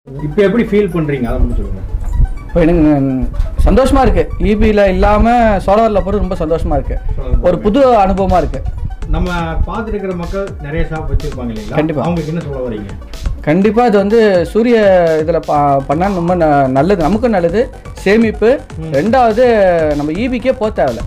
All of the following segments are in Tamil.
இப்போ எப்படி ஃபீல் பண்றீங்க அதை மட்டும் சொல்லுங்க இப்போ எனக்கு சந்தோஷமா இருக்கு இபியில் இல்லாமல் சோலாரில் போகிறது ரொம்ப சந்தோஷமா இருக்கு ஒரு புது அனுபவமா இருக்கு நம்ம பார்த்துட்டு இருக்கிற மக்கள் நிறைய ஷாப் வச்சிருப்பாங்க இல்லைங்களா கண்டிப்பா. அவங்களுக்கு என்ன சொல்ல வரீங்க கண்டிப்பாக இது வந்து சூரிய இதில் பா பண்ணால் ரொம்ப ந- நல்லது நமக்கும் நல்லது சேமிப்பு ரெண்டாவது நம்ம ஈபிக்கே போக தேவையில்ல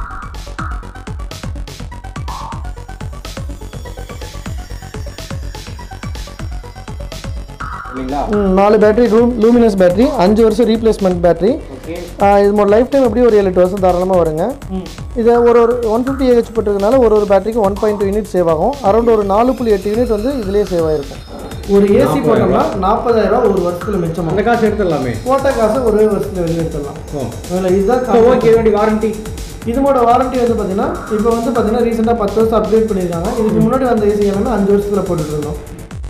இல்லைங்களா ம், நாலு பேட்டரி ரூம் லூமினஸ் பேட்டரி அஞ்சு வருஷம் ரீப்ளேஸ்மெண்ட் பேட்டரி இது லைஃப் டைம் எப்படி ஒரு ஏழு எட்டு வருஷம் தாராளமாக வருங்க இதை ஒரு ஒரு ஒன் ஃபிஃப்டி ஏஹெச் போட்டிருக்கனால ஒரு ஒரு பேட்டரிக்கு one point two unit save ஆகும் அரௌண்ட் ஒரு நாலு புள்ளி எட்டு யூனிட் வந்து இதுலேயே சேவ் ஆயிருக்கும் ஒரு ஏசி போட்டோம்னா நாற்பதாயிரம் ஒரு வருஷத்தில் மிச்சம் அந்த காசு எடுத்துடலாமே போட்ட காசை ஒரே வருஷத்தில் வெளியே எடுத்துடலாம் ஓ அதில் இதுதான் ஓகே வேண்டி வாரண்டி இதோட வாரண்டி வந்து பார்த்தீங்கன்னா இப்போ வந்து பார்த்தீங்கன்னா ரீசெண்டாக பத்து வருஷம் அப்டேட் பண்ணியிருக்காங்க இதுக்கு முன்னாடி வந்த ஏசி எல்லாமே அஞ்சு வருஷத்தில் போட்டுட்டு இருந்தோம்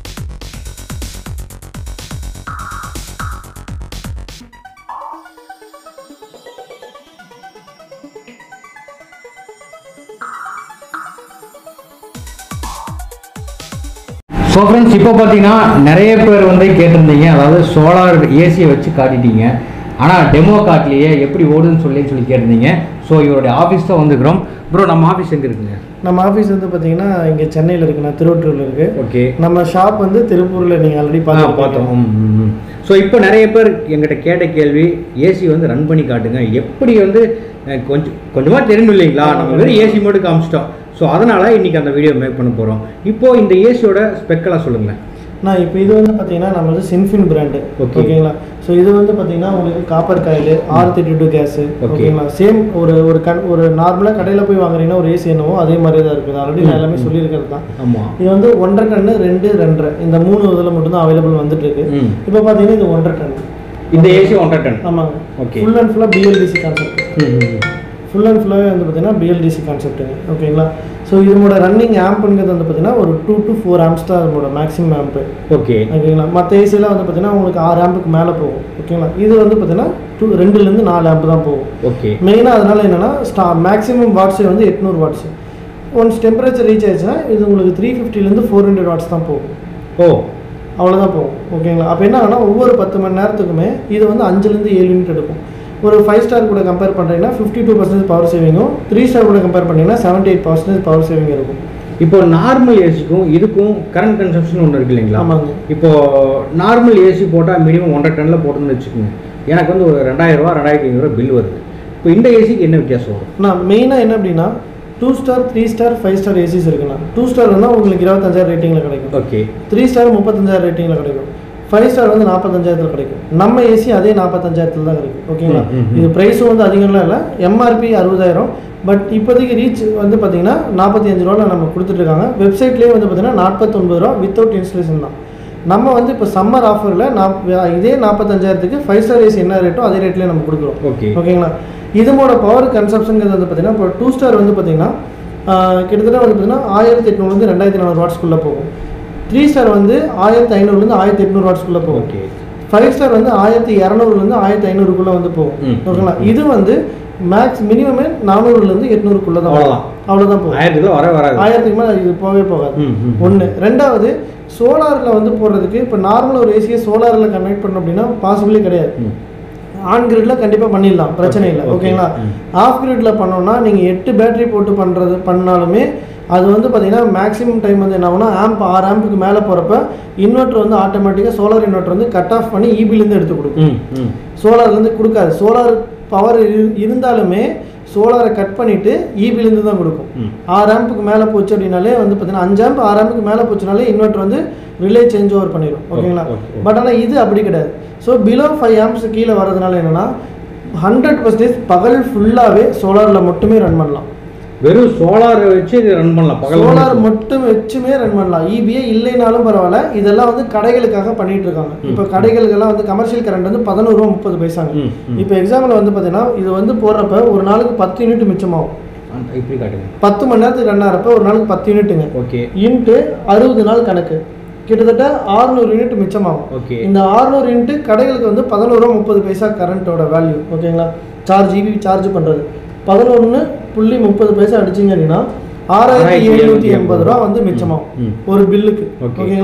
ஸோ ஃப்ரெண்ட்ஸ் இப்போ பார்த்தீங்கன்னா நிறைய பேர் வந்து கேட்டிருந்தீங்க அதாவது சோலார் ஏசியை வச்சு காட்டிட்டீங்க ஆனால் டெமோ காட்டலையே எப்படி ஓடுதுன்னு சொல்லி சொல்லி கேட்டிருந்தீங்க ஸோ இவருடைய ஆஃபீஸ் தான் வந்துக்கிறோம் ப்ரோ நம்ம ஆஃபீஸ் எங்கே இருக்குங்க நம்ம ஆஃபீஸ் வந்து பார்த்தீங்கன்னா இங்கே சென்னையில் இருக்குண்ணா திருவற்றூரில் இருக்குது ஓகே நம்ம ஷாப் வந்து திருப்பூரில் நீங்கள் ஆல்ரெடி பார்த்து பார்த்தோம் ஸோ இப்போ நிறைய பேர் எங்கிட்ட கேட்ட கேள்வி ஏசி வந்து ரன் பண்ணி காட்டுங்க எப்படி வந்து அஹ், கொஞ்சம் கொஞ்சமாக தெரியும் இல்லைங்களா நம்ம வெறும் ஏசி மட்டும் காமிச்சிட்டோம் ஸோ அதனால் இன்னைக்கு அந்த வீடியோ மேக் பண்ண போகிறோம் இப்போ இந்த ஏசியோட ஸ்பெக்கெல்லாம் சொல்லுங்களேன் நான் இப்போ இது வந்து பார்த்தீங்கன்னா நம்ம வந்து சின்ஃபின் பிராண்டு Okay. ஓகேங்களா ஸோ இது வந்து பார்த்தீங்கன்னா உங்களுக்கு copper coil R thirty two gas Okay. ஓகேங்களா சேம் ஒரு ஒரு கண் ஒரு நார்மலாக கடையில் போய் வாங்குறீங்கன்னா ஒரு ஏசி என்னவோ அதே மாதிரி தான் இருக்குது ஆல்ரெடி நான் எல்லாமே சொல்லியிருக்கிறது தான் ஆமாம் இது வந்து ஒன்றரை டன்னு ரெண்டு ரெண்டரை இந்த மூணு இதில் மட்டும்தான் அவைலபிள் வந்துட்டு இருக்கு ம் இப்போ பார்த்தீங்கன்னா இது ஒன்றரை டன் இந்த ஏசி ஒன்றரை டன் ஆமாங்க Okay. ஃபுல் அண்ட் ஃபுல்லாக பிஎல்டிசி கான்செப்ட் ஃபுல் அண்ட் ஃபுல்லாகவே வந்து பார்த்தீங்கன்னா பிஎல்டிசி கான்செப்ட்டுங்க ஓகேங்களா ஸோ இதனோட ரன்னிங் ஆம்புங்கிறது வந்து பார்த்தீங்கன்னா ஒரு டூ டு ஃபோர் ஆம்ஸ் தான் அதனோட மேக்ஸிமம் ஆம்பு ஓகே ஓகேங்களா மற்ற ஏசியெல்லாம் வந்து பார்த்தீங்கன்னா உங்களுக்கு ஆறு ஆம்புக்கு மேலே போகும் ஓகேங்களா இது வந்து பார்த்தீங்கன்னா டூ ரெண்டுலேருந்து நாலு ஆம்பு தான் போகும் ஓகே மெயினாக அதனால என்னன்னா ஸ்டா மேக்ஸிமம் வாட்ஸே வந்து எட்நூறு வாட்ஸ் ஒன்ஸ் டெம்பரேச்சர் ரீச் ஆயிடுச்சுன்னா இது உங்களுக்கு த்ரீ ஃபிஃப்டிலேருந்து ஃபோர் ஹண்ட்ரட் வாட்ஸ் தான் போகும் ஓ அவ்வளோதான் போகும் ஓகேங்களா அப்போ என்ன ஆகுனா ஒவ்வொரு பத்து மணி நேரத்துக்குமே இது வந்து அஞ்சுலேருந்து ஏழு யூனிட் எடுக்கும் ஒரு ஃபைவ் ஸ்டார் கூட கம்பேர் பண்ணுறீங்கன்னா ஃபிஃப்டி டூ பர்சன்டேஜ் பவர் சேவிங்கும் த்ரீ ஸ்டார் கூட கம்பேர் பண்ணிங்கன்னா seventy eight percentage power saving இருக்கும் இப்போ நார்மல் ஏசிக்கும் இதுக்கும் கரண்ட் கன்சம்ஷன் ஒன்று இருக்கு இல்லைங்களா ஆமாங்க. இப்போ நார்மல் ஏசி போட்டால் மினிமம் ஒன்றரை டன்னில் போட்டோம்னு வச்சுக்கோங்க எனக்கு வந்து ஒரு ரெண்டாயிரம் ரூபா ரெண்டாயிரத்தி ஐநூறுரூவா பில் வருது இப்போ இந்த ஏசிக்கு என்ன வித்தியாசம் வரும் நான் மெயினாக என்ன அப்படின்னா two star three star five star ACs இருக்குண்ணா டூ ஸ்டார் இருந்தால் உங்களுக்கு இருபத்தஞ்சாயிரம் ரேட்டிங்கில் கிடைக்கும் ஓகே த்ரீ ஸ்டார் முப்பத்தஞ்சாயிரம் ரேட்டிங்கில் கிடைக்கும் ஃபைவ் ஸ்டார் வந்து நாற்பத்தஞ்சாயிரத்தில் கிடைக்கும் நம்ம ஏசி அதே நாற்பத்தஞ்சாயிரத்தில் தான் கிடைக்கும் ஓகேங்களா ம், ம், ம். இது ப்ரைஸும் வந்து அதிகம்லாம் இல்லை எம்ஆர்பி அறுபதாயிரம் பட் இப்போதைக்கு ரீச் வந்து பார்த்தீங்கன்னா நாற்பத்தி அஞ்சு ரூபாவில் நம்ம கொடுத்துட்ருக்காங்க வெப்சைட்லேயே வந்து பார்த்தீங்கன்னா நாற்பத்தொன்பது ரூபா வித்தவுட் இன்ஸ்டலேஷன் தான் நம்ம வந்து இப்போ சம்மர் ஆஃபரில் நான் இதே நாற்பத்தஞ்சாயிரத்துக்கு ஃபைவ் ஸ்டார் ஏசி என்ன ரேட்டோ அதே ரேட்லேயே நம்ம கொடுக்குறோம் ஓகே ஓகேங்களா இதனோட பவர் கன்சப்ஷனுங்கிறது வந்து பார்த்தீங்கன்னா இப்போ டூ ஸ்டார் வந்து பார்த்தீங்கன்னா ஆஹ், கிட்டத்தட்ட வந்து பார்த்தீங்கன்னா ஆயிரத்தி எட்நூறுலேருந்து ரெண்டாயிரத்தி நானூறு வாட்ஸ்க்குள்ளே போகும் த்ரீ ஸ்டார் வந்து ஆயிரத்தி ஐநூறுலேருந்து ஆயிரத்தி எட்நூறு வாட்ஸ்க்குள்ளே போகும் ஓகே ஃபைவ் ஸ்டார் வந்து ஆயிரத்தி இரநூறுலேருந்து ஆயிரத்தி ஐநூறுக்குள்ளே வந்து போகும் ம். ஓகேங்களா இது வந்து மேக்ஸ் மினிமமே நானூறுலேருந்து எட்நூறுக்குள்ளே தான் அவ்வளவுதான். அவ்வளோதான் போகும் ஆயிரத்தி ரூபா வர வராது ஆயிரத்துக்கு மேலே இது போகவே போகாது ம், ம். ஒன்று ரெண்டாவது சோலாரில் வந்து போடுறதுக்கு இப்போ நார்மல் ஒரு ஏசியை சோலாரில் கனெக்ட் பண்ணோம் அப்படின்னா பாசிபிளே கிடையாது ம். ஆன் கிரிட்ல கண்டிப்பாக பண்ணிடலாம் பிரச்சனை இல்லை Okay, ஓகேங்களா ம். ஆஃப் கிரிட்ல பண்ணோம்னா நீங்கள் எட்டு பேட்டரி போட்டு பண்ணுறது பண்ணாலுமே அது வந்து பார்த்தீங்கன்னா மேக்ஸிமம் டைம் வந்து என்ன ஆகும்னா ஆம்ப் ஆறு ஆம்புக்கு மேலே போகிறப்ப இன்வெர்ட்டர் வந்து ஆட்டோமேட்டிக்காக சோலார் இன்வெர்ட்டர் வந்து கட் ஆஃப் பண்ணி இபிலேருந்து எடுத்து கொடுக்கும் ம் ம் சோலார்லேருந்து கொடுக்காது சோலார் பவர் இருந்தாலுமே சோலாரை கட் பண்ணிவிட்டு இபிலேருந்து தான் கொடுக்கும் ம். ஆறு ஆம்புக்கு மேலே போச்சு அப்படின்னாலே வந்து பார்த்தீங்கன்னா அஞ்சு ஆம்ப் ஆறு ஆம்புக்கு மேலே போச்சுனாலே இன்வெர்ட்டர் வந்து ரிலே சேஞ்ச் ஓவர் பண்ணிடும் ஓகேங்களா okay, okay. பட் ஆனால் இது அப்படி கிடையாது ஸோ பிலோ ஃபைவ் ஆம்ப்ஸ் கீழே வரதுனால என்னென்னா ஹண்ட்ரட் பர்சன்டேஜ் பகல் ஃபுல்லாகவே சோலாரில் மட்டுமே ரன் பண்ணலாம் வெறும் சோலார் வச்சு இது ரன் பண்ணலாம் பகல் சோலார் மட்டும் வச்சுமே ரன் பண்ணலாம் இபிஏ இல்லைனாலும் பரவாயில்ல இதெல்லாம் வந்து கடைகளுக்காக பண்ணிட்டு இருக்காங்க இப்போ கடைகளுக்கெல்லாம் வந்து கமர்ஷியல் கரண்ட் வந்து பதினோரு ரூபா முப்பது பைசாங்க ம், ம். இப்போ எக்ஸாம்பிள் வந்து பார்த்தீங்கன்னா இது வந்து போடுறப்ப ஒரு நாளுக்கு பத்து யூனிட் மிச்சமாகும் அந்த- இப்படி காட்டுங்க பத்து மணி நேரத்துக்கு ரன் ஆகிறப்ப ஒரு நாளுக்கு பத்து யூனிட்டுங்க ஓகே இன்ட்டு அறுபது நாள் கணக்கு கிட்டத்தட்ட 600 யூனிட் மிச்சமாகும் ஓகே இந்த 600 யூனிட் கடைகளுக்கு வந்து பதினோரு ரூபா முப்பது பைசா கரண்ட்டோட வேல்யூ ஓகேங்களா சார்ஜ் இபி சார்ஜ் பண்ணுறது பதினொன்று புள்ளி முப்பது பைசா அடிச்சிங்க அப்படின்னா ஆறாயிரத்தி எழுநூற்றி எண்பது ரூபா வந்து மிச்சமாகும் ம். ஒரு பில்லுக்கு Okay. ஓகேங்களா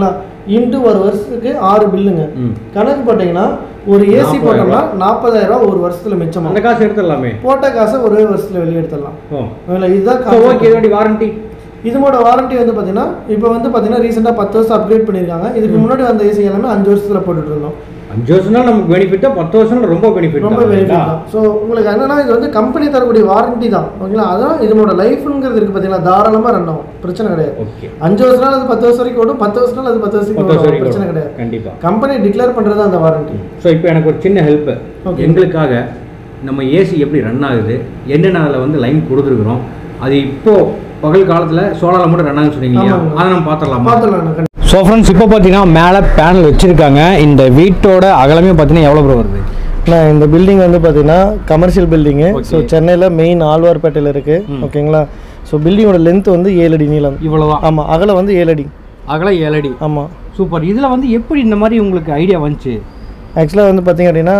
இன்ட்டு ஒரு வருஷத்துக்கு ஆறு பில்லுங்க ம். கணக்கு போட்டிங்கன்னா ஒரு ஏசி 40,000 போட்டோம்னா நாற்பதாயிரம் ரூபா ஒரு வருஷத்துல மிச்சம் அந்த காசு எடுத்துடலாமே போட்ட காசை ஒரே வருஷத்துல வெளியே எடுத்துடலாம் ஓ ஓகேங்களா? இதுதான் ஸோ ஓகே concept. இதோட வாரண்டி இதோட வாரண்டி வந்து பார்த்தீங்கன்னா இப்போ வந்து பார்த்தீங்கன்னா ரீசெண்டாக பத்து வருஷம் அப்கிரேட் பண்ணியிருக்காங்க இதுக்கு முன்னாடி வந்த ஏசி எல்லாமே அஞ்சு வருஷத்துல போட்டுட்டு இருந்தோம் அஞ்சு வருஷம்னா நமக்கு பெனிஃபிட்டா பத்து வருஷம் ரொம்ப பெனிஃபிட் ரொம்ப பெனிஃபிட் தான் ஸோ உங்களுக்கு என்னன்னா இது வந்து கம்பெனி தரக்கூடிய வாரண்டி தான் ஓகேங்களா அதான் இதனோட லைஃப்ங்கிறது இருக்கு பார்த்தீங்களா தாராளமாக ரன் ஆகும் பிரச்சனை கிடையாது ஓகே அஞ்சு வருஷம் நாள் அது பத்து வருஷம் வரைக்கும் ஓடும் பத்து வருஷம் நாள் அது பத்து வருஷம் பத்து வருஷம் வரைக்கும் பிரச்சனை வரைக்கும் கிடையாது கண்டிப்பா கம்பெனி டிக்ளேர் பண்ணுறது அந்த வாரண்டி ஸோ இப்போ எனக்கு ஒரு சின்ன ஹெல்ப் Okay. எங்களுக்காக நம்ம ஏசி எப்படி ரன் ஆகுது என்னென்ன அதில் வந்து லைன் கொடுத்துருக்குறோம் அது இப்போ பகல் காலத்தில் சோலாரில் மட்டும் ரன் ஆகுன்னு சொன்னீங்க இல்லையா ஆமாங்க. அதை நம்ம பார்த்துடலாமா பார்த்துலாம் ஸோ ஃப்ரெண்ட்ஸ் இப்போ பார்த்தீங்கன்னா மேலே பேனல் வச்சுருக்காங்க இந்த வீட்டோட அகலமே பார்த்தீங்கன்னா எவ்வளோ ப்ரோ வருது நான் இந்த பில்டிங் வந்து பார்த்தீங்கன்னா கமர்ஷியல் பில்டிங்கு Okay. ஸோ சென்னையில் மெயின் ஆழ்வார்பேட்டையில் இருக்குது ஓகேங்களா ஸோ பில்டிங்கோட லென்த் வந்து ஏழு அடி நீளம் இவ்வளோதான் ஆமாம் அகலம் வந்து ஏழு அடி அகலம் ஏழு அடி ஆமாம் சூப்பர் இதில் வந்து எப்படி இந்த மாதிரி உங்களுக்கு ஐடியா வந்துச்சு ஆக்சுவலாக வந்து பார்த்தீங்க அப்படின்னா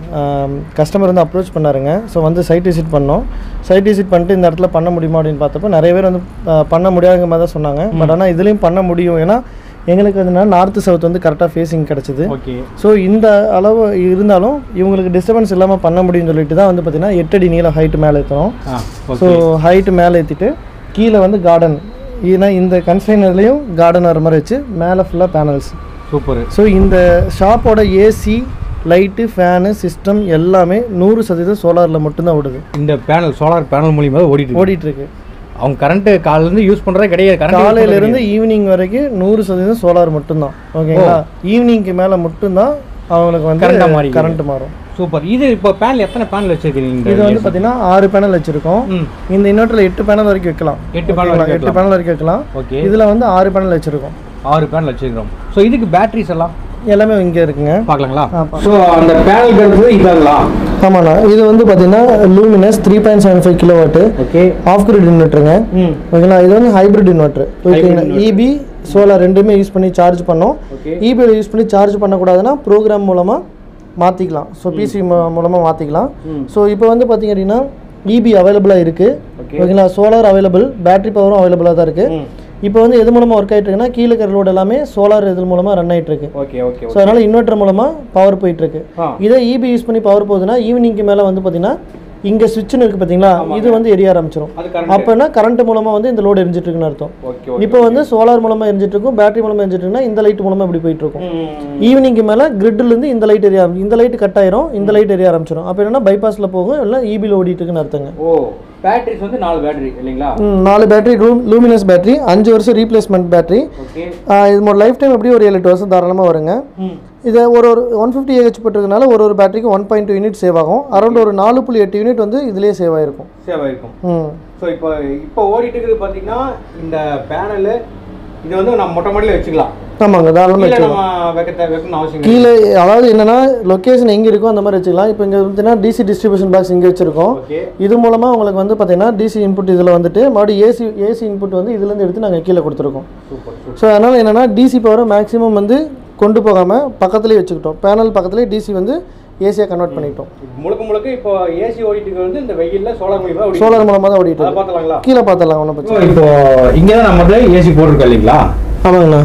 கஸ்டமர் வந்து அப்ரோச் பண்ணாருங்க ஸோ வந்து சைட் விசிட் பண்ணோம் சைட் விசிட் பண்ணிட்டு இந்த இடத்துல பண்ண முடியுமா அப்படின்னு பார்த்தப்போ நிறைய பேர் வந்து ஆஹ், பண்ண முடியாதுங்க மாதிரி தான் சொன்னாங்க பட் ஆனால் இதுலேயும் பண்ண முடியும் ஏன்னா எங்களுக்கு வந்து நார்த்து சவுத் வந்து கரெக்டாக ஃபேஸிங் கிடச்சிது ஓகே ஸோ இந்த அளவு இருந்தாலும் இவங்களுக்கு டிஸ்டர்பன்ஸ் இல்லாமல் பண்ண முடியும்னு சொல்லிட்டு தான் வந்து பார்த்தீங்கன்னா எட்டடி நீளம் ஹைட்டு மேலே ஏற்றணும் ஆ ஸோ ஓகே ஹைட்டு மேலே ஏற்றிட்டு கீழே வந்து கார்டன் ஏன்னா இந்த கன்சைனர்லேயும் கார்டன் வர மாதிரி வச்சு மேலே ஃபுல்லாக பேனல்ஸ் சூப்பர் ஸோ இந்த ஷாப்போட ஏசி லைட்டு ஃபேனு சிஸ்டம் எல்லாமே நூறு சதவீதம் சோலாரில் மட்டும்தான் ஓடுது இந்த பேனல் சோலார் பேனல் மூலியமா தான் ஓடிட்டு இருக்கு. ஓடிட்டு இருக்கு அவங்க கரண்ட்டு காலையிலேருந்து யூஸ் பண்ணுறதே கிடையாது current use பண்றதே காலையிலேருந்து ஈவினிங் வரைக்கும் நூறு சதவீதம் சோலார் மட்டும்தான் ஓகேங்களா ஈவினிங்க்கு மேலே மட்டும்தான் அவங்களுக்கு Current ஆ வந்து மாறிக்குது. கரண்ட் மாறும் சூப்பர் இது இப்போ பேனல் எத்தனை பேனல் வச்சிருக்கீங்க இது வந்து பார்த்தீங்கன்னா ஆறு பேனல் வச்சுருக்கோம் ம் இந்த இன்வெர்ட்டரில் எட்டு பேனல் வரைக்கும் வைக்கலாம் எட்டு panel ஓகேங்களா? வரைக்கும் எட்டு பேனல் வரைக்கும் வைக்கலாம் ஓகே இதில் வந்து ஆறு பேனல் வச்சுருக்கோம் ஆறு பேனல் வச்சிருக்கிறோம் ஸோ இதுக்கு பேட்டரிஸ் எல்லாம் எல்லாமே இங்கே இருக்குங்க பார்க்கலாங்களா ஆ, ஸோ அந்த பேனல்ங்கிறது இதாங்களா ஆமாண்ணா இது வந்து பார்த்தீங்கன்னா Luminous three point seven five kilo watt okay off grid இன்வெர்ட்டருங்க ம் ஓகேங்களா இது வந்து ஹைப்ரிட் இன்வெர்ட்டர் ஓகேங்களா இபி சோலார் ரெண்டுமே யூஸ் பண்ணி சார்ஜ் பண்ணோம் ஓகே இபியில் யூஸ் பண்ணி சார்ஜ் பண்ணக்கூடாதுன்னா ப்ரோக்ராம் மூலமாக மாற்றிக்கலாம் ஸோ பிசி மூலமாக மாற்றிக்கலாம் ம். ஸோ இப்போ வந்து பார்த்தீங்க அப்படின்னா இபி அவைலபிளாக இருக்குது ஓகே ஓகேங்களா சோலார் அவைலபிள் பேட்டரி பவரும் அவைலபிளாக தான் இருக்குது ம் இப்போ வந்து எது மூலமாக ஒர்க் ஆகிட்டு இருக்குன்னா கீழே இருக்கிற லோடு எல்லாமே சோலார் இது மூலமாக ரன் ஆகிட்டு இருக்கு ஓகே ஓகே ஸோ அதனால் இன்வெர்ட்டர் மூலமாக பவர் போயிட்டு இருக்கு ஆ இதே இபி யூஸ் பண்ணி பவர் போகுதுன்னா ஈவினிங்க்கு மேலே வந்து பார்த்தீங்கன்னா இங்கே சுவிட்சுன்னு இருக்குது பார்த்தீங்களா இது வந்து எரிய ஆரம்பிச்சிடும் அது கரண்ட் அப்போனா கரண்ட் மூலமாக வந்து இந்த லோடு எரிஞ்சிட்டு இருக்குன்னு அர்த்தம் ஓகே ஓகே இப்போ வந்து சோலார் மூலமாக எரிஞ்சிட்டு இருக்கும் பேட்டரி மூலமாக எரிஞ்சிட்டு இருக்குன்னா இந்த லைட் மூலமாக இப்படி போயிட்டு இருக்கும் ம் ஈவினிங்க்கு மேலே இருந்து இந்த லைட் எரிய ஆரம்பி- இந்த லைட் கட் ஆயிரும் இந்த லைட் எரிய ஆரம்பிச்சிடும் அப்போ என்னன்னா பைபாஸில் போகும் இல்லை இபியில் ஓடிட்டு இருக்குன்னு அர்த்தங்க ஓ பேட்டரிஸ் வந்து நாலு பேட்டரி இல்லைங்களா ம், நாலு பேட்டரி லூ லூமினஸ் பேட்டரி அஞ்சு வருஷம் ரீப்ளேஸ்மெண்ட் பேட்டரி ஓகே இதோட லைஃப் டைம் எப்படி ஒரு ஏழு எட்டு வருஷம் தாராளமாக வருங்க ம் இதை ஒரு ஒரு ஒன் ஃபிஃப்டி ஏஹெச் போட்டிருக்கனால ஒரு ஒரு பேட்டரிக்கு one point two unit save ஆகும் அரௌண்ட் ஒரு நாலு புள்ளி எட்டு யூனிட் வந்து இதுலேயே சேவ் ஆயிருக்கும் சேவ் ஆயிருக்கும் ம் ஸோ இப்போ இப்போ ஓடிட்டு இருக்குது பார்த்தீங்கன்னா இந்த பேனலு இது வந்து நம்ம மொட்டை மாடியில் வச்சுக்கலாம் ஆமாங்க தாராளமாக கீழே வச்சுக்கலாம் நம்ம வைக்க தே- வைக்கணும்னு அவசியம் இல்லை கீழே அதாவது என்னன்னா லொக்கேஷன் எங்கே இருக்கோ அந்த மாதிரி வச்சுக்கலாம் இப்போ இங்கே பார்த்தீங்கன்னா டிசி டிஸ்ட்ரிபியூஷன் பாக்ஸ் இங்கே வச்சிருக்கோம் ஓகே இது மூலமாக உங்களுக்கு வந்து பார்த்தீங்கன்னா டிசி இன்புட் இதில் வந்துட்டு மறுபடியும் ஏசி ஏசி இன்புட் வந்து இதுலேருந்து எடுத்து நாங்கள் கீழே கொடுத்துருக்கோம் சூப்பர் சூப்பர் ஸோ அதனால் என்னென்னா டிசி பவரை மேக்ஸிமம் வந்து கொண்டு போகாமல் பக்கத்துலேயே வச்சுக்கிட்டோம் பேனல் பக்கத்துலேயே டிசி வந்து ஏசியாக கன்வெர்ட் பண்ணிட்டோம் முழுக்க முழுக்க இப்போ ஏசி ஓடிட்டு இருக்கிறது வந்து இந்த வெயில்ல சோலார் மூலியமா ஓடி சோலார் மூலமாக தான் ஓடிட்டு அதை இருக்கு பார்த்துலாங்களா கீழே பார்த்துடலாம் ஒன்றும் பிரச்சனை இப்போ இங்கே தான் நம்ம ஏசி போட்டிருக்கோம் இல்லைங்களா ஆமாங்கண்ணா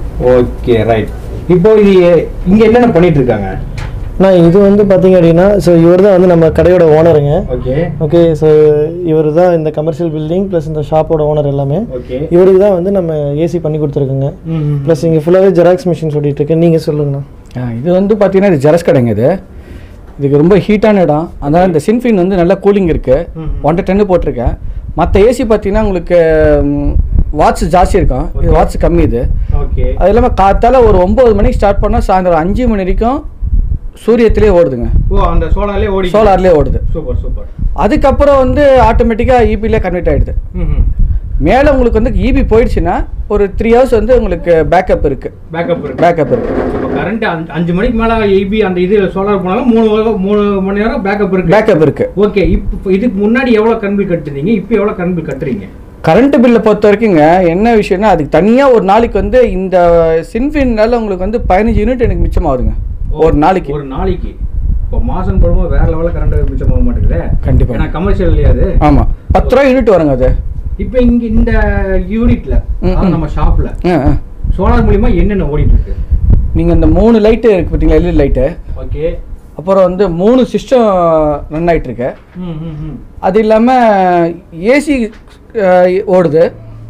ஓகே ரைட் இப்போ இது இங்க என்னென்ன பண்ணிட்டு இருக்காங்க நான் இது வந்து பார்த்தீங்க அப்படின்னா ஸோ இவர் தான் வந்து நம்ம கடையோட ஓனருங்க ஓகே ஓகே ஸோ இவர் தான் இந்த கமர்ஷியல் பில்டிங் ப்ளஸ் இந்த ஷாப்போட ஓனர் எல்லாமே ஓகே இவருக்கு தான் வந்து நம்ம ஏசி பண்ணி கொடுத்துருக்குங்க ப்ளஸ் இங்கே ஃபுல்லாகவே ஜெராக்ஸ் மிஷின் சொல்லிட்டு இருக்கு நீங்கள் சொல்லுங்கண்ணா ஆ, இது வந்து பார்த்தீங்கன்னா இது ஜெரஸ் கடைங்க இது இதுக்கு ரொம்ப ஹீட்டான இடம் அதனால் இந்த சின்ஃபின் வந்து நல்லா கூலிங் இருக்குது ஒன் டு டென்னு போட்டிருக்கேன் மற்ற ஏசி பார்த்தீங்கன்னா உங்களுக்கு வாட்ஸ் ஜாஸ்தி இருக்கும் இது வாட்ஸ் கம்மி இது ஓகே அது இல்லாமல் காத்தால ஒரு ஒம்பது மணிக்கு ஸ்டார்ட் பண்ணால் சாயந்தரம் அஞ்சு மணி வரைக்கும் சூரியத்திலே ஓடுதுங்க ஓ அந்த சோலார்லயே ஓடி சோலார்லேயே ஓடுது சூப்பர் சூப்பர் அதுக்கப்புறம் வந்து ஆட்டோமேட்டிக்காக இபிலே கன்வெர்ட் ஆகிடுது ம் மேலே உங்களுக்கு வந்து இபி போயிடுச்சுன்னா ஒரு த்ரீ ஹவர்ஸ் வந்து உங்களுக்கு பேக்கப் இருக்குது பேக்கப் இருக்கு பேக்கப் இருக்குது இப்போ கரண்ட் அஞ்சு மணிக்கு மேல ஏபி அந்த இது சோலார் போனாலும் மூணு வ- மூணு மணி நேரம் பேக்கப் இருக்கு பேக்கப் இருக்குது ஓகே இப்போ இதுக்கு முன்னாடி எவ்வளவு கரண்ட் பில் கட்டுறீங்க இப்போ எவ்வளவு கரண்ட் பில் கட்டுறீங்க கரண்ட் பில்லை பொறுத்த வரைக்குங்க என்ன விஷயம்னா அதுக்கு தனியாக ஒரு நாளைக்கு வந்து இந்த சின்ஃபின்னால உங்களுக்கு வந்து பதினஞ்சு யூனிட் எனக்கு மிச்சமாகுதுங்க ஒரு நாளைக்கு ஒரு நாளைக்கு இப்போ மாசம் போடும்போது வேற லெவலில் கரண்ட் மிச்சம் போக மாட்டேங்குது கண்டிப்பா. ஏன்னா கமர்ஷியல் இல்லையா அது ஆமாம் பத்து ரூபா யூனிட் வருங்க அது இப்போ இங்க இந்த யூனிட்ல ம், ம். நம்ம ஷாப்ல ஆ, ஆ. சோலார் மூலியமா என்னென்ன ஓடிட்டு இருக்கு நீங்கள் இந்த மூணு லைட்டு இருக்குது பார்த்தீங்களா எல்இடி லைட்டு ஓகே அப்புறம் வந்து மூணு சிஸ்டம் ரன் ஆகிட்டுருக்கு ம் ம் ம் அது இல்லாமல் ஏசி ஓடுது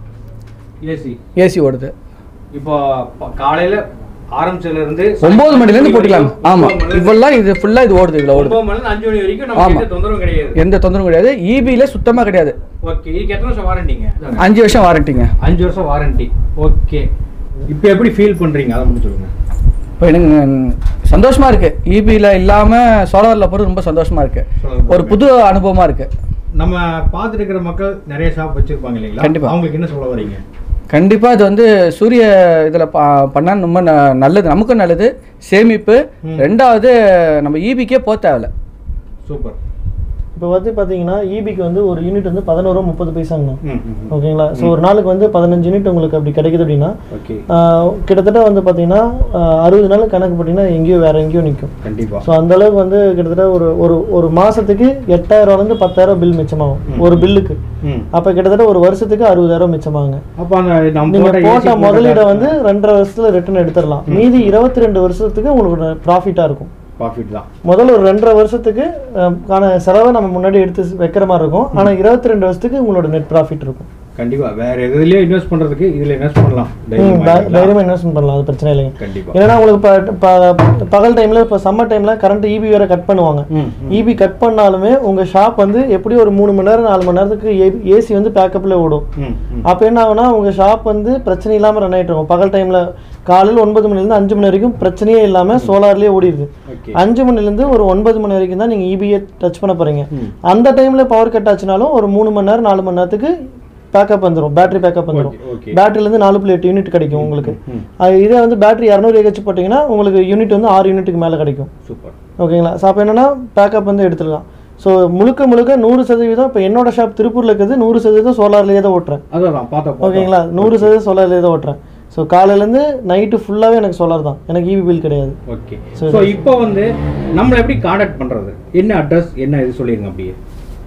ஏசி ஏசி ஓடுது இப்போ ப- காலையில ஆரம்பிச்சதுல இருந்து ஒம்பது மணிலேருந்து போட்டுக்கலாம் ஒன்பது ஆமாம் மணில இருந்து இவ்வளோலாம் இது ஃபுல்லாக இது ஓடுது இதில் ஓடுது ஒன்பது மணில இருந்து அஞ்சு மணி வரைக்கும் நமக்கு ஆமா. எந்த தொந்தரவும் கிடையாது எந்த தொந்தரவும் கிடையாது இபியில் சுத்தமாக கிடையாது ஓகே இதுக்கு எத்தனை வருஷம் வாரண்டிங்க அஞ்சு வருஷம் வாரண்டிங்க அஞ்சு வருஷம் வாரண்டி ஓகே இப்போ எப்படி ஃபீல் பண்றீங்க அதை மட்டும் சொல்லுங்க இப்போ எனக்கு சந்தோஷமாக இருக்குது இபியில் இல்லாமல் சோலாரில் போகிறது ரொம்ப சந்தோஷமாக இருக்குது ஒரு புது அனுபவமாக இருக்குது நம்ம பார்த்துட்டு இருக்கிற மக்கள் நிறைய ஷாப் வச்சிருப்பாங்க இல்லைங்களா கண்டிப்பா. அவங்களுக்கு என்ன சொல்ல வரீங்க கண்டிப்பாக இது வந்து சூரிய இதில் பா பண்ணால் ரொம்ப ந- நல்லது நமக்கும் நல்லது சேமிப்பு ம். ரெண்டாவது நம்ம இபிக்கே போக தேவையில்ல சூப்பர் இப்போ வந்து பார்த்தீங்கன்னா ஈபிக்கு வந்து ஒரு யூனிட் வந்து பதினோரு ரூபா முப்பது பைசாங்கண்ணா ம் ம், ம். ஓகேங்களா ஸோ ஒரு நாளுக்கு வந்து பதினஞ்சு யூனிட் உங்களுக்கு அப்படி கிடைக்குது அப்படின்னா ஓகே ஆஹ், கிட்டத்தட்ட வந்து பார்த்தீங்கன்னா ஆஹ், அறுபது நாள் கணக்கு போட்டிங்கன்னா எங்கேயோ வேற எங்கேயோ நிற்கும் கண்டிப்பா ஸோ அந்த அளவுக்கு வந்து கிட்டத்தட்ட ஒரு ஒரு ஒரு மாசத்துக்கு எட்டாயிரம் ரூபாலேருந்து பத்தாயிரம் பில் மிச்சமாகும் ஒரு பில்லுக்கு ம் அப்போ கிட்டத்தட்ட ஒரு வருஷத்துக்கு அறுபதாயிரம் மிச்சமாகுங்க அப்போ அந்த நம்ம நீங்க போட்ட போட்ட AC முதலீடை வந்து ரெண்டரை வருஷத்துல ரிட்டர்ன் எடுத்துடலாம் மீதி இருபத்தி ரெண்டு வருஷத்துக்கு உங்களுக்கு ப்ராஃபிட்டா இருக்கும் ப்ராஃபிட் தான் முதல்ல ஒரு ரெண்டரை வருஷத்துக்கு அஹ், கான செலவை நம்ம முன்னாடி எடுத்து வைக்கிற மாதிரி இருக்கும் ஆனா இருபத்தி ரெண்டு வருஷத்துக்கு உங்களோட நெட் ப்ராஃபிட் இருக்கும் கண்டிப்பா வேற எதுலயோ இன்வெஸ்ட் பண்றதுக்கு இதுல இன்வெஸ்ட் பண்ணலாம் ம், தைரியமா தை- இல்லைங்களா? தைரியமா இன்வெஸ்ட்மெண்ட் பண்ணலாம் அது பிரச்சனை இல்லைங்க கண்டிப்பா ஏன்னா உங்களுக்கு ப- ப- பகல் டைம்ல இப்போ சம்மர் டைம்ல கரண்ட் இபி வேற கட் பண்ணுவாங்க ம், ம். இபி கட் பண்ணாலுமே உங்க ஷாப் வந்து எப்படி ஒரு மூணு மணி நேரம் நாலு மணி நேரத்துக்கு ஏசி வந்து பேக்கப்ல ஓடும் ம், ம். அப்போ என்ன ஆகும்னா உங்க ஷாப் வந்து பிரச்சனை இல்லாம ரன் ஆயிட்டு இருக்கும் பகல் டைம்ல காலையில் ஒன்பது மணிலேருந்து அஞ்சு மணி வரைக்கும் பிரச்சனையே இல்லாம சோலார்லயே ஓடிடுது ஓகே அஞ்சு மணிலேருந்து ஒரு ஒன்பது மணி வரைக்கும் தான் நீங்கள் இபியை டச் பண்ண போறீங்க ம். அந்த டைமில் பவர் கட் ஆச்சுனாலும் ஒரு மூணு மணி நேரம் நாலு மணி நேரத்துக்கு பேக்கப் வந்துடும் பேட்டரி பேக்கப் வந்துடும் ஓகே, ஓகே பேட்டரியிலேருந்து நாலு புள்ளி எட்டு யூனிட் கிடைக்கும் உங்களுக்கு ம். அது இதே வந்து பேட்டரி இரநூறு ஏகச்சு போட்டிங்கன்னா உங்களுக்கு யூனிட் வந்து ஆறு யூனிட்டுக்கு மேலே கிடைக்கும் சூப்பர் ஓகேங்களா ஸோ அப்போ என்னன்னா பேக்கப் வந்து எடுத்துக்கலாம் ஸோ முழுக்க முழுக்க நூறு சதவீதம் இப்போ என்னோட ஷாப் திருப்பூரில் இருக்குது நூறு சதவீதம் சோலார்லேயே தான் ஓட்டுறேன் அதான் பார்த்தா ஓகேங்களா நூறு சதவீதம் சோலார்லேயே தான் ஓட்டுறேன் ஸோ காலையிலேருந்து நைட்டு ஃபுல்லாகவே எனக்கு சோலார் தான் எனக்கு இபி பில் கிடையாது ஓகே So, ஸோ இப்போ வந்து நம்மளை எப்படி காண்டாக்ட் பண்றது என்ன அட்ரஸ் என்ன இது சொல்லிருங்க அப்படியே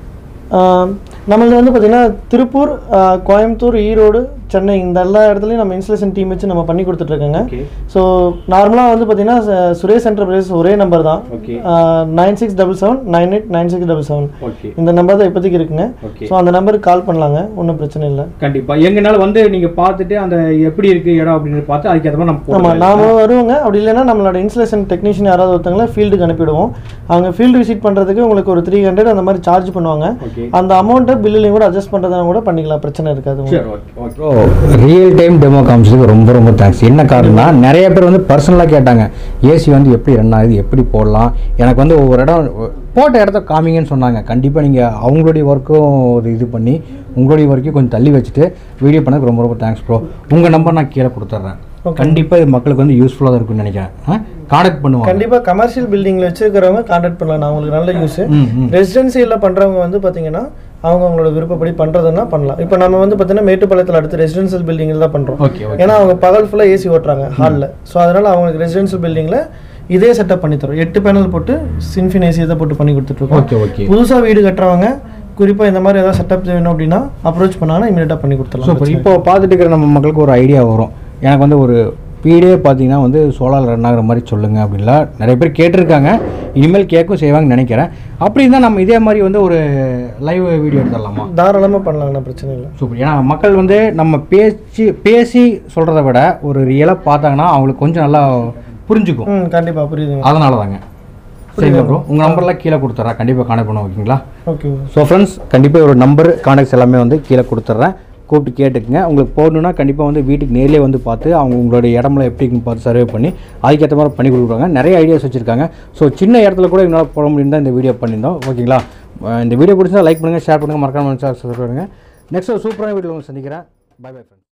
ஆஹ் நம்மளது வந்து பார்த்தீங்கன்னா திருப்பூர் ஆஹ் கோயம்புத்தூர் ஈரோடு சென்னை இந்த எல்லா இடத்துலையும் நம்ம இன்ஸ்டலேஷன் டீம் வச்சு நம்ம பண்ணி கொடுத்துட்ருக்கோங்க ஓகே ஸோ நார்மலாக வந்து பார்த்தீங்கன்னா ச- சுரேஷ் என்டர்பிரைஸ் ஒரே நம்பர் தான் okay nine six double seven nine eight nine six double seven okay இந்த நம்பர் தான் இப்போதைக்கு இருக்குங்க ஓகே ஸோ அந்த நம்பருக்கு கால் பண்ணலாங்க ஒன்றும் பிரச்சனை இல்லை கண்டிப்பா எங்கனால வந்து நீங்க பார்த்துட்டு அந்த எப்படி இருக்கு இடம் அப்படின்னு பார்த்து அதுக்கேற்ற மாதிரி நம்ம ஆமாம் போட்டுக்கலாம். நாம வருவோங்க அப்படி இல்லைன்னா நம்மளோட இன்ஸ்டலேஷன் டெக்னீஷியன் யாராவது ஒருத்தவங்கள ஃபீல்டுக்கு அனுப்பிடுவோம் அவங்க ஃபீல்டு விசிட் பண்ணுறதுக்கு உங்களுக்கு ஒரு த்ரீ ஹண்ட்ரட் அந்த மாதிரி சார்ஜ் பண்ணுவாங்க ஓகே அந்த அமௌண்ட்டை பில்லுலையும் கூட அட்ஜஸ்ட் பண்ணுறதுனா கூட பண்ணிக்கலாம் பிரச்சனை இருக்காது உங்களுக்கு. சரி okay okay real time demo காமிச்சதுக்கு ரொம்ப ரொம்ப தேங்க்ஸ் என்ன காரணம்னா நிறைய பேர் வந்து பர்சனலாக கேட்டாங்க ஏசி வந்து எப்படி ரன் ஆகுது எப்படி போடலாம் எனக்கு வந்து ஒவ்வொரு இடம் போட்ட இடத்த காமிங்கன்னு சொன்னாங்க கண்டிப்பாக நீங்கள் அவங்களுடைய ஒர்க்கும் ஒரு இது பண்ணி உங்களுடைய ஒர்க்கையும் கொஞ்சம் தள்ளி வச்சுட்டு வீடியோ பண்ணதுக்கு ரொம்ப ரொம்ப தேங்க்ஸ் ப்ரோ உங்கள் நம்பர் நான் கீழே கொடுத்துட்றேன் கண்டிப்பாக இது மக்களுக்கு வந்து யூஸ்ஃபுல்லாக தான் இருக்கும்னு நினைக்கிறேன் காண்டாக்ட் பண்ணுவாங்க கண்டிப்பா கமர்ஷியல் பில்டிங்ல வச்சிருக்கிறவங்க கான்டாக்ட் பண்ணலாம் நான் உங்களுக்கு நல்ல யூஸ் ம் ம் ரெசிடென்சியில் பண்றவங்க வந்து பாத்தீங்கன்னா அவங்க அவங்களோட விருப்பப்படி பண்றதுன்னா பண்ணலாம் இப்போ நம்ம வந்து பார்த்தீங்கன்னா மேட்டுப்பாளையத்தில் அடுத்து ரெசிடென்சியல் பில்டிங்கில் தான் பண்றோம் ஓகே ஓகே ஏன்னா அவங்க பகல் ஃபுல்லாக ஏசி ஓட்டுறாங்க ஹாலில் ஸோ அதனால அவங்களுக்கு ரெசிடென்சியல் பில்டிங்கில் இதே செட்டப் பண்ணி தரோம் எட்டு பேனல் போட்டு சின்ஃபின் ஏசி தான் போட்டு பண்ணி கொடுத்துட்ருக்கோம் ஓகே ஓகே புதுசா வீடு கட்டுறவங்க குறிப்பா இந்த மாதிரி ஏதாவது செட்டப் வேணும் அப்படின்னா அப்ரோச் பண்ணாங்கன்னா இமீடியட்டாக பண்ணி கொடுத்துடலாம் சூப்பர் இப்போ பார்த்துட்டு இருக்கிற நம்ம மக்களுக்கு ஒரு ஐடியா வரும் எனக்கு வந்து ஒரு வீடே பார்த்தீங்கன்னா வந்து சோலார் ரன் ஆகுற மாதிரி சொல்லுங்கள் அப்படின்லாம் நிறைய பேர் கேட்டிருக்காங்க இனிமேல் கேட்கும் செய்வாங்கன்னு நினைக்கிறேன் அப்படி இருந்தால் நம்ம இதே மாதிரி வந்து ஒரு லைவ் வீடியோ எடுத்துடலாமா தாராளமாக பண்ணலாங்கண்ணா பிரச்சனை இல்லை சூப்பர் ஏன்னா மக்கள் வந்து நம்ம பேச்சு பேசி சொல்கிறத விட ஒரு ரியலாக பார்த்தாங்கன்னா அவங்களுக்கு கொஞ்சம் நல்லா புரிஞ்சுக்கும் ம் கண்டிப்பா புரியுதுங்க அதனால தாங்க சரிங்க ப்ரோ உங்கள் நம்பர்லாம் கீழே கொடுத்துட்றேன் கண்டிப்பாக கான்டாக்ட் பண்ண ஓகேங்களா ஓகே ஸோ ஃப்ரெண்ட்ஸ் கண்டிப்பாக ஒரு நம்பர் கான்டாக்ட்ஸ் எல்லாமே வந்து கீழே கொடுத்துட்றேன் கூப்பிட்டு கேட்டுக்குங்க உங்களுக்கு போடணுன்னா கண்டிப்பாக வந்து வீட்டுக்கு நேர்லேயே வந்து பார்த்து அவங்க உங்களுடைய இடம்லாம் எப்படி இருக்குன்னு பார்த்து சர்வே பண்ணி அதுக்கேற்ற மாதிரி பண்ணி கொடுக்குறாங்க நிறைய ஐடியாஸ் வச்சுருக்காங்க ஸோ சின்ன இடத்துல கூட எங்களால் போட முடியும் தான் இந்த வீடியோ பண்ணியிருந்தோம் ஓகேங்களா அஹ் இந்த வீடியோ பிடிச்சா லைக் பண்ணுங்கள் ஷேர் பண்ணுங்கள் மறக்காம சப்ஸ்கிரைப் பண்ணுங்கள் நெக்ஸ்ட் ஒரு சூப்பரான வீடியோ உங்களுக்கு சந்திக்கிறேன் பை பை ஃப்ரெண்ட்ஸ்